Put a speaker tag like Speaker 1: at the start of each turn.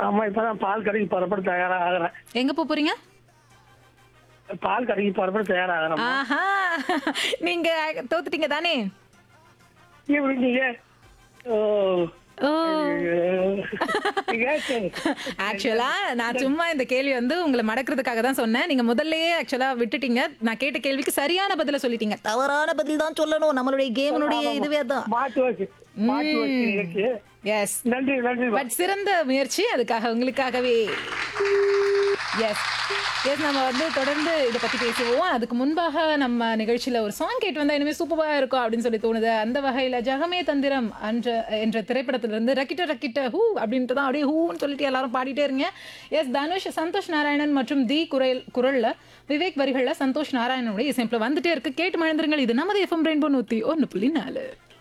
Speaker 1: ஆமா இப்பதான் பால் கடைக்கு புறப்பட தயாராகிறேன்
Speaker 2: எங்க போப் போறீங்க
Speaker 1: பால் கடைக்கு புறப்பட தயாராகிறேன்
Speaker 2: ஆஹா நீங்க தோத்துட்டீங்க தானே
Speaker 1: இப்படி நீங்க ஓ
Speaker 2: ஓ
Speaker 1: நீங்க சரி.
Speaker 2: ஆக்சுவலா நான் சும்மா இந்த கேள்வி வந்து உங்களை மடக்கிறதுக்காக தான் சொன்னேன் நீங்க முதல்லயே ஆக்சுவலா விட்டுட்டீங்க நான் கேட்ட கேள்விக்கு சரியான பதில சொல்லிட்டீங்க தவறான பதில் தான் சொல்லணும் நம்மளுடைய கேமனுடைய இதுவே தான்
Speaker 1: மாட்டு வச்சு மாட்டு வச்சு நிகழ்ச்சி
Speaker 2: எஸ்
Speaker 1: நன்றி நன்றி
Speaker 2: பட் சிறந்த முயற்சி அதுக்காக உங்களுக்காகவே எஸ் எஸ் நம்ம வந்து தொடர்ந்து இதை பத்தி பேசுவோம் அதுக்கு முன்பாக நம்ம நிகழ்ச்சியில ஒரு சாங் கேட்டு வந்தா இனிமே சூப்பரா இருக்கும் அப்படின்னு சொல்லி தோணுது அந்த வகையில ஜகமே தந்திரம் என்ற என்ற திரைப்படத்துல இருந்து ரக்கிட்ட ரக்கிட்ட ஹூ அப்படின்ட்டு தான் அப்படியே ஹூன்னு சொல்லிட்டு எல்லாரும் பாடிட்டே இருங்க எஸ் தனுஷ் சந்தோஷ் நாராயணன் மற்றும் தி குரல் குரல்ல விவேக் வரிகள்ல சந்தோஷ் நாராயணனுடைய இசைப்பில் வந்துட்டே இருக்கு கேட்டு மழந்துருங்கள் இது நமது எஃப்எம் ரெயின்போ நூத்தி ஒன்று புள்ளி நாலு